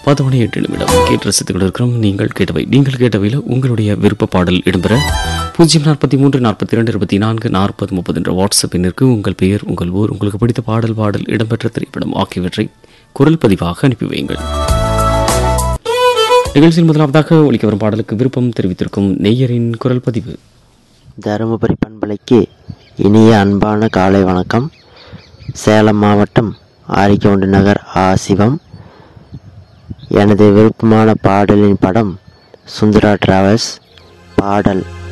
பத்து மணி எட்டு நிமிடம் கேட்டு ரசித்துக் கொண்டிருக்கிறோம் நீங்கள் கேட்டவை நீங்கள் கேட்டவையில் உங்களுடைய விருப்ப பாடல் இடம்பெற பூஜ்ஜியம் நாற்பத்தி மூன்று நாற்பத்தி ரெண்டு இருபத்தி நான்கு நாற்பது முப்பது என்ற வாட்ஸ்அப் எண்ணிற்கு உங்கள் பெயர் உங்கள் ஊர் உங்களுக்கு பிடித்த பாடல் பாடல் இடம்பெற்ற திரைப்படம் ஆகியவற்றை குரல் பதிவாக அனுப்பி வையுங்கள் நிகழ்ச்சியில் முதலாவதாக ஒலிக்க வரும் பாடலுக்கு விருப்பம் தெரிவித்திருக்கும் நெய்யரின் குரல் பதிவு தருமபுரி பண்பலைக்கு இனிய அன்பான காலை வணக்கம் சேலம் மாவட்டம் ஆரிக்கவுண்டு நகர் ஆ சிவம் எனது விருப்பமான பாடலின் படம் சுந்தரா டிராவல்ஸ் பாடல்